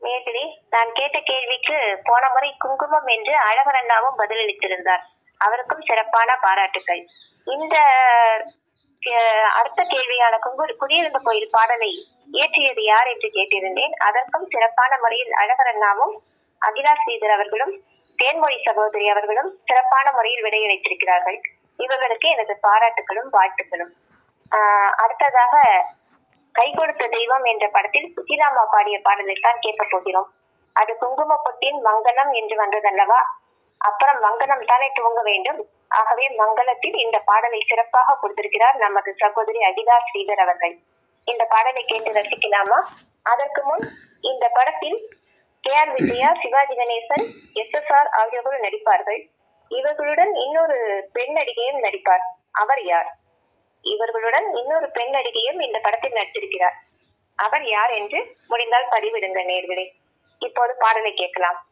நேர்களே நான் கேட்ட கேள்விக்கு போன முறை குங்குமம் என்று அழகர் அண்ணாவும் பதிலளித்திருந்தார் அவருக்கும் சிறப்பான பாராட்டுக்கள் இந்த அஹ், அடுத்த கேள்வியான குங்கு குடியிருந்த கோயில் பாடலை இயற்றியது யார் என்று கேட்டிருந்தேன் அதற்கும் சிறப்பான முறையில் அழகர் அண்ணாவும் அகிலா ஸ்ரீதர் அவர்களும் தேன்மொழி சகோதரி அவர்களும் சிறப்பான முறையில் விடையளித்திருக்கிறார்கள் இவர்களுக்கு எனது பாராட்டுகளும் வாழ்த்துக்களும் ஆஹ் அடுத்ததாக கை கொடுத்த தெய்வம் என்ற படத்தில் சுசிலாமா பாடிய பாடலை தான் கேட்க போகிறோம் அது குங்கும பொட்டின் மங்களம் என்று வந்ததல்லவா அப்புறம் மங்களம் தானே துவங்க வேண்டும் ஆகவே மங்களத்தில் இந்த பாடலை சிறப்பாக கொடுத்திருக்கிறார் நமது சகோதரி அகிலா ஸ்ரீதர் அவர்கள் இந்த பாடலை கேட்டு ரசிக்கலாமா அதற்கு முன் இந்த படத்தில் K R Vijaya Sivaji Ganesan S S R ஆகியோர்கள் நடிப்பார்கள் இவர்களுடன் இன்னொரு பெண் நடிகையும் நடிப்பார் அவர் யார் இவர்களுடன் இன்னொரு பெண் நடிகையும் இந்த படத்தில் நடித்திருக்கிறார் அவர் யார் என்று முடிந்தால் பதிவிடுங்க நேர்களே இப்போது பாடலை கேட்கலாம்